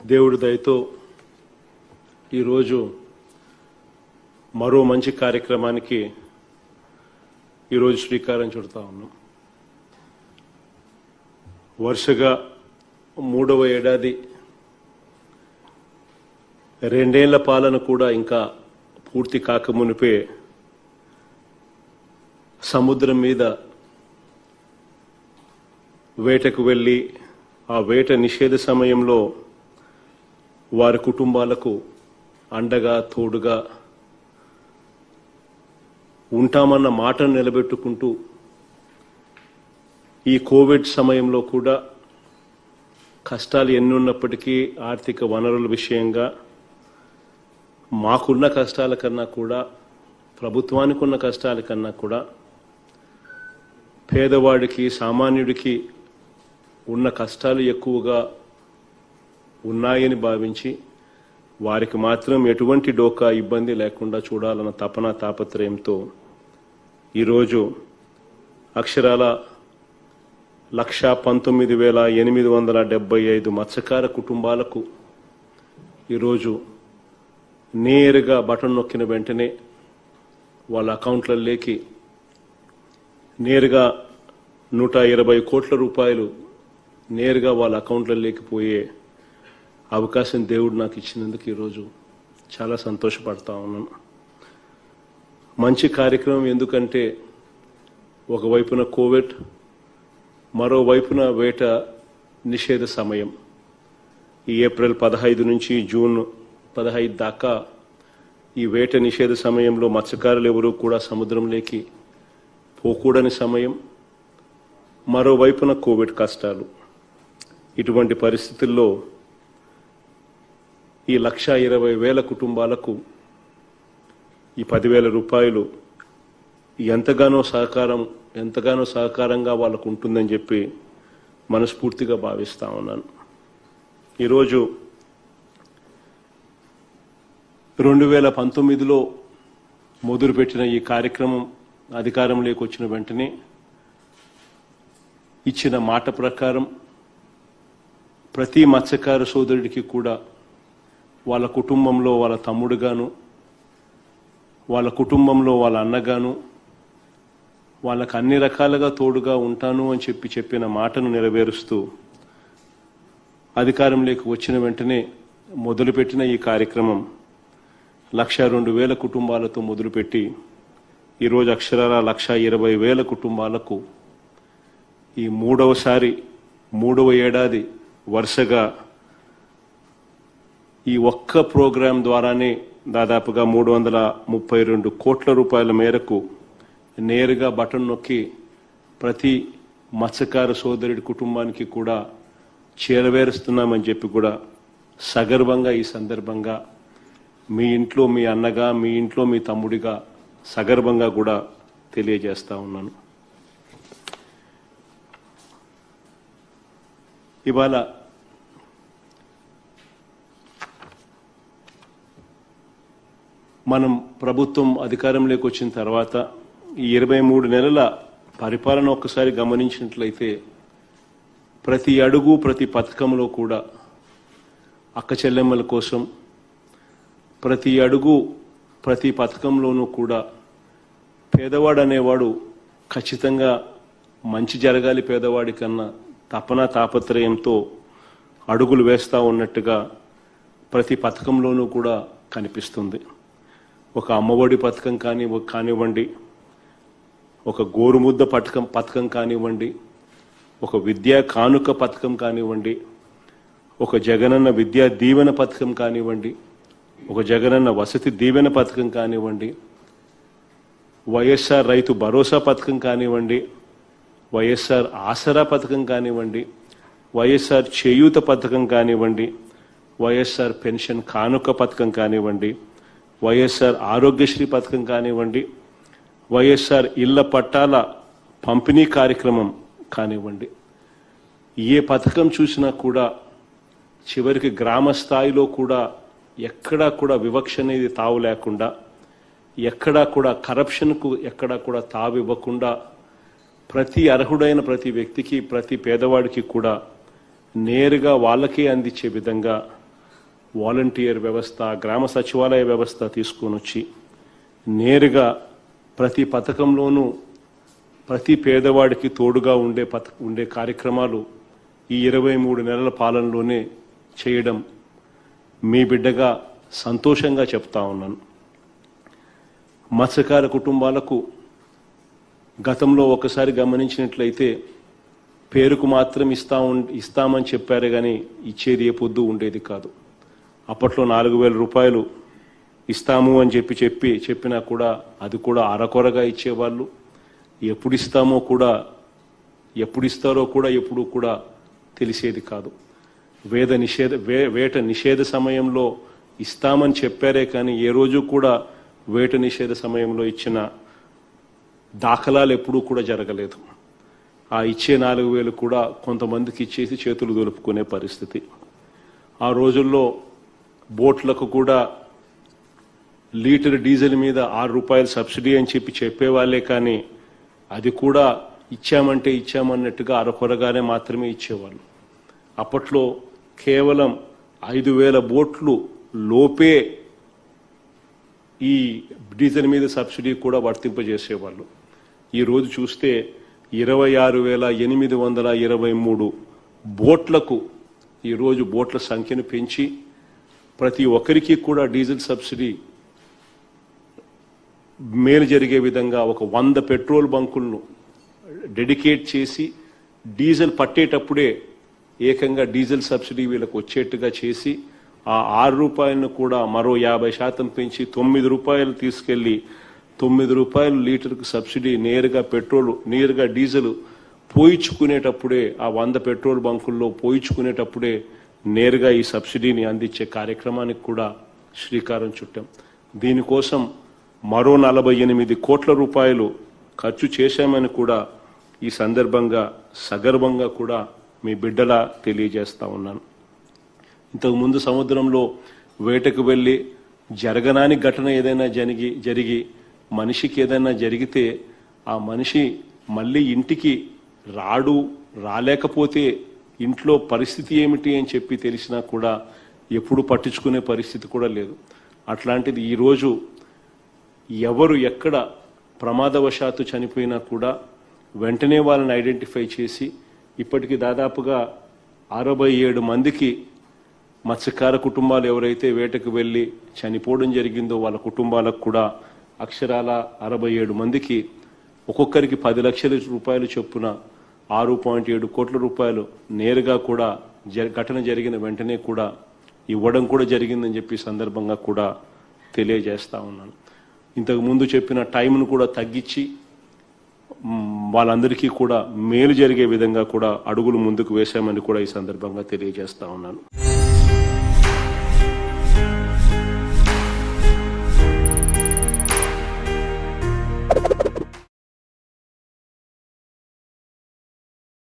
దేవుడి దయతో ఈరోజు మరో మంచి కార్యక్రమానికి ఈరోజు శ్రీకారం చుడతా ఉన్నాం వరుసగా మూడవ ఏడాది రెండేళ్ల పాలన కూడా ఇంకా పూర్తి కాకమునిపే సముద్రం మీద వేటకు వెళ్ళి ఆ వేట నిషేధ సమయంలో వారి కుటుంబాలకు అండగా తోడుగా ఉంటామన్న మాటను నిలబెట్టుకుంటూ ఈ కోవిడ్ సమయంలో కూడా కష్టాలు ఎన్నున్నప్పటికీ ఆర్థిక వనరుల విషయంగా మాకున్న కష్టాల కన్నా కూడా ప్రభుత్వానికి ఉన్న కష్టాల కన్నా కూడా పేదవాడికి సామాన్యుడికి ఉన్న కష్టాలు ఎక్కువగా ఉన్నాయని భావించి వారికి మాత్రం ఎటువంటి డోకా ఇబ్బంది లేకుండా చూడాలన్న తపన తాపత్రయంతో ఈరోజు అక్షరాల లక్ష పంతొమ్మిది వేల ఎనిమిది వందల డెబ్బై ఐదు మత్స్యకార కుటుంబాలకు ఈరోజు నేరుగా బటన్ నొక్కిన వెంటనే వాళ్ళ అకౌంట్లలోకి నేరుగా నూట ఇరవై కోట్ల రూపాయలు నేరుగా వాళ్ళ అకౌంట్లలోకి పోయే అవకాశం దేవుడు నాకు ఇచ్చినందుకు ఈరోజు చాలా సంతోషపడతా ఉన్నాను మంచి కార్యక్రమం ఎందుకంటే ఒకవైపున కోవిడ్ మరోవైపున వేట నిషేధ సమయం ఈ ఏప్రిల్ పదహైదు నుంచి జూన్ పదహైదు దాకా ఈ వేట నిషేధ సమయంలో మత్స్యకారులు ఎవరూ కూడా సముద్రంలోకి పోకూడని సమయం మరోవైపున కోవిడ్ కష్టాలు ఇటువంటి పరిస్థితుల్లో ఈ లక్ష ఇరవై వేల కుటుంబాలకు ఈ పదివేల రూపాయలు ఎంతగానో సహకారం ఎంతగానో సహకారంగా వాళ్ళకు ఉంటుందని చెప్పి మనస్ఫూర్తిగా భావిస్తా ఉన్నాను ఈరోజు రెండు వేల పంతొమ్మిదిలో మొదలుపెట్టిన ఈ కార్యక్రమం అధికారంలోకి వచ్చిన వెంటనే ఇచ్చిన మాట ప్రకారం ప్రతి మత్స్యకార సోదరుడికి కూడా వాళ్ళ కుటుంబంలో వాళ్ళ తమ్ముడుగాను వాళ్ళ కుటుంబంలో వాళ్ళ అన్నగాను వాళ్ళకు అన్ని రకాలుగా తోడుగా ఉంటాను అని చెప్పి చెప్పిన మాటను నెరవేరుస్తూ అధికారంలోకి వచ్చిన వెంటనే మొదలుపెట్టిన ఈ కార్యక్రమం లక్ష రెండు వేల కుటుంబాలతో మొదలుపెట్టి ఈరోజు అక్షరాల లక్ష ఇరవై వేల కుటుంబాలకు ఈ మూడవసారి మూడవ ఏడాది వరుసగా ఈ ఒక్క ప్రోగ్రాం ద్వారానే దాదాపుగా మూడు వందల ముప్పై రెండు కోట్ల రూపాయల మేరకు నేరుగా బటన్ నొక్కి ప్రతి మత్స్యకార సోదరుడి కుటుంబానికి కూడా చేరవేరుస్తున్నామని చెప్పి కూడా సగర్వంగా ఈ సందర్భంగా మీ ఇంట్లో మీ అన్నగా మీ ఇంట్లో మీ తమ్ముడిగా సగర్వంగా కూడా తెలియజేస్తా ఉన్నాను ఇవాళ మనం ప్రభుత్వం అధికారంలోకి వచ్చిన తర్వాత ఈ ఇరవై మూడు నెలల పరిపాలన ఒక్కసారి గమనించినట్లయితే ప్రతి అడుగు ప్రతి పథకంలో కూడా అక్క చెల్లెమ్మల కోసం ప్రతి అడుగు ప్రతి పథకంలోనూ కూడా పేదవాడు అనేవాడు ఖచ్చితంగా మంచి జరగాలి పేదవాడి కన్నా తపన తాపత్రయంతో అడుగులు వేస్తూ ఉన్నట్టుగా ప్రతి పథకంలోనూ కూడా కనిపిస్తుంది ఒక అమ్మఒడి పథకం కాని కానివ్వండి ఒక గోరుముద్ద పథకం పథకం కానివ్వండి ఒక విద్యా కానుక పథకం కానివ్వండి ఒక జగనన్న విద్యా దీవెన పథకం కానివ్వండి ఒక జగనన్న వసతి దీవెన పథకం కానివ్వండి వైఎస్ఆర్ రైతు భరోసా పథకం కానివ్వండి వైఎస్ఆర్ ఆసరా పథకం కానివ్వండి వైఎస్ఆర్ చేయూత పథకం కానివ్వండి వైఎస్ఆర్ పెన్షన్ కానుక పథకం కానివ్వండి వైఎస్ఆర్ ఆరోగ్యశ్రీ పథకం కానివ్వండి వైఎస్ఆర్ ఇళ్ల పట్టాల పంపిణీ కార్యక్రమం కానివ్వండి ఏ పథకం చూసినా కూడా చివరికి గ్రామ స్థాయిలో కూడా ఎక్కడా కూడా వివక్ష అనేది తావు లేకుండా ఎక్కడా కూడా కరప్షన్కు ఎక్కడా కూడా తావు ఇవ్వకుండా ప్రతి అర్హుడైన ప్రతి వ్యక్తికి ప్రతి పేదవాడికి కూడా నేరుగా వాళ్ళకే అందించే విధంగా వాలంటీర్ వ్యవస్థ గ్రామ సచివాలయ వ్యవస్థ తీసుకొని వచ్చి నేరుగా ప్రతి పథకంలోనూ ప్రతి పేదవాడికి తోడుగా ఉండే పథ ఉండే కార్యక్రమాలు ఈ ఇరవై మూడు నెలల పాలనలోనే చేయడం మీ బిడ్డగా సంతోషంగా చెప్తా ఉన్నాను మత్స్యకార కుటుంబాలకు గతంలో ఒకసారి గమనించినట్లయితే పేరుకు మాత్రం ఇస్తా ఉం- ఇస్తామని చెప్పారే కానీ ఇచ్చేది ఏ పొద్దు ఉండేది కాదు అప్పట్లో నాలుగు వేల రూపాయలు ఇస్తాము అని చెప్పి చెప్పి చెప్పినా కూడా అది కూడా అరకొరగా ఇచ్చేవాళ్ళు ఎప్పుడు ఇస్తామో కూడా ఎప్పుడు ఇస్తారో కూడా ఎప్పుడు కూడా తెలిసేది కాదు వేద నిషేధ వే వేట నిషేధ సమయంలో ఇస్తామని చెప్పారే కానీ ఏ రోజు కూడా వేట నిషేధ సమయంలో ఇచ్చిన దాఖలాలు ఎప్పుడూ కూడా జరగలేదు ఆ ఇచ్చే నాలుగు వేలు కూడా కొంతమందికి ఇచ్చేసి చేతులు దొలుపుకునే పరిస్థితి ఆ రోజుల్లో బోట్లకు కూడా లీటర్ డీజిల్ మీద ఆరు రూపాయలు సబ్సిడీ అని చెప్పి చెప్పేవాళ్ళే కానీ అది కూడా ఇచ్చామంటే ఇచ్చామన్నట్టుగా అరకొరగానే మాత్రమే ఇచ్చేవాళ్ళు అప్పట్లో కేవలం ఐదు వేల బోట్లు లోపే ఈ డీజిల్ మీద సబ్సిడీ కూడా వర్తింపజేసేవాళ్ళు ఈ రోజు చూస్తే ఇరవై ఆరు వేల ఎనిమిది వందల ఇరవై మూడు బోట్లకు ఈరోజు బోట్ల సంఖ్యను పెంచి ప్రతి ఒక్కరికి కూడా డీజిల్ సబ్సిడీ మేలు జరిగే విధంగా ఒక వంద పెట్రోల్ బంకులను డెడికేట్ చేసి డీజిల్ పట్టేటప్పుడే ఏకంగా డీజిల్ సబ్సిడీ వీళ్ళకు వచ్చేట్టుగా చేసి ఆ ఆరు రూపాయలను కూడా మరో యాభై శాతం పెంచి తొమ్మిది రూపాయలు తీసుకెళ్లి తొమ్మిది రూపాయలు లీటర్కు సబ్సిడీ నేరుగా పెట్రోల్ నేరుగా డీజిల్ పోయించుకునేటప్పుడే ఆ వంద పెట్రోల్ బంకుల్లో పోయించుకునేటప్పుడే నేరుగా ఈ సబ్సిడీని అందించే కార్యక్రమానికి కూడా శ్రీకారం చుట్టాం దీనికోసం మరో నలభై ఎనిమిది కోట్ల రూపాయలు ఖర్చు చేశామని కూడా ఈ సందర్భంగా సగర్వంగా కూడా మీ బిడ్డలా తెలియజేస్తా ఉన్నాను ఇంతకు ముందు సముద్రంలో వేటకు వెళ్ళి జరగనాని ఘటన ఏదైనా జరిగి జరిగి మనిషికి ఏదైనా జరిగితే ఆ మనిషి మళ్ళీ ఇంటికి రాడు రాలేకపోతే ఇంట్లో పరిస్థితి ఏమిటి అని చెప్పి తెలిసినా కూడా ఎప్పుడు పట్టించుకునే పరిస్థితి కూడా లేదు అట్లాంటిది ఈరోజు ఎవరు ఎక్కడ ప్రమాదవశాత్తు చనిపోయినా కూడా వెంటనే వాళ్ళని ఐడెంటిఫై చేసి ఇప్పటికి దాదాపుగా అరవై ఏడు మందికి మత్స్యకార కుటుంబాలు ఎవరైతే వేటకు వెళ్ళి చనిపోవడం జరిగిందో వాళ్ళ కుటుంబాలకు కూడా అక్షరాల అరవై ఏడు మందికి ఒక్కొక్కరికి పది లక్షల రూపాయలు చొప్పున ఆరు పాయింట్ ఏడు కోట్ల రూపాయలు నేరుగా కూడా జ- ఘటన జరిగిన వెంటనే కూడా ఇవ్వడం కూడా జరిగిందని చెప్పి ఈ సందర్భంగా కూడా తెలియజేస్తా ఉన్నాను ఇంతకు ముందు చెప్పిన టైంను కూడా తగ్గించి మ్, వాళ్ళందరికీ కూడా మేలు జరిగే విధంగా కూడా అడుగులు ముందుకు వేశామని కూడా ఈ సందర్భంగా తెలియజేస్తా ఉన్నాను